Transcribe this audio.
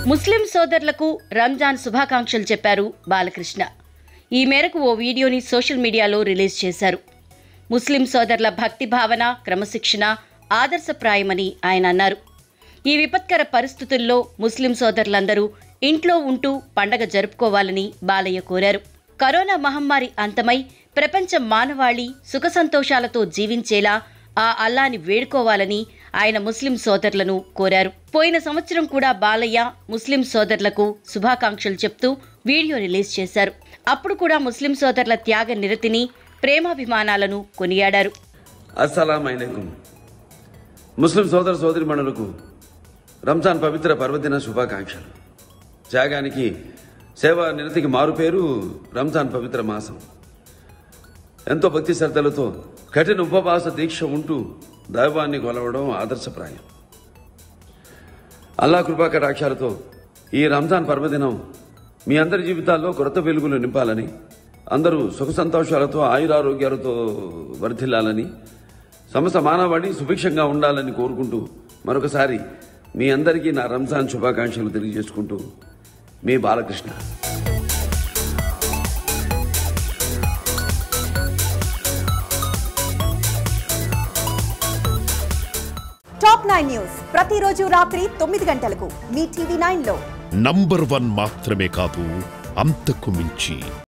ముస్లిం సోదరులకు రంజాన్ శుభాకాంక్షలు చెప్పారు బాలకృష్ణ ఈ మేరకు ఓ వీడియోని సోషల్ మీడియాలో రిలీజ్ చేశారు ముస్లిం సోదరుల భక్తి భావన క్రమశిక్షణ ఆదర్శప్రాయమని ఆయన అన్నారు ఈ విపత్కర పరిస్థితుల్లో ముస్లిం సోదరులందరూ ఇంట్లో ఉంటూ పండగ జరుపుకోవాలని బాలయ్య కోరారు కరోనా మహమ్మారి అంతమై ప్రపంచ మానవాళి సుఖ సంతోషాలతో జీవించేలా ఆ అల్లాని వేడుకోవాలని ఆయన ముస్లిం సోదరులను కోరారు పోయిన సంవత్సరం కూడా బాలయ్య ముస్లిం సోదరులకు శుభాకాంక్షలు చెప్తూ వీడియో రిలీజ్ చేశారు అప్పుడు కూడా ముస్లిం సోదరుల త్యాగ నిరతిని ప్రేమాభిమానాలను కొనియాడారు అస్సలాం అలైకుం ముస్లిం సోదర సోదరిమణులకు రంజాన్ పవిత్ర పర్వదిన శుభాకాంక్షలు త్యాగానికి సేవా నిరతికి మారుపేరు రంజాన్ పవిత్ర మాసం ఎంతో భక్తి శ్రద్ధలతో కఠిన ఉపవాస దీక్ష ఉంటూ దైవాన్ని కొలవడం ఆదర్శప్రాయం అల్లా కృపా కటాక్షాలతో ఈ రంజాన్ పర్వదినం మీ అందరి జీవితాల్లో కొత్త వెలుగులు నింపాలని అందరూ సుఖ సంతోషాలతో ఆయురారోగ్యాలతో వర్ధిల్లాలని సమస్త మానవాళి సుభిక్షంగా ఉండాలని కోరుకుంటూ మరొకసారి మీ అందరికీ నా రంజాన్ శుభాకాంక్షలు తెలియజేసుకుంటూ మీ బాలకృష్ణ టాప్ నైన్ న్యూస్ ప్రతిరోజు రాత్రి తొమ్మిది గంటలకు మీ టీవీ నైన్ లో నంబర్ వన్ మాత్రమే కాదు అంతకు మించి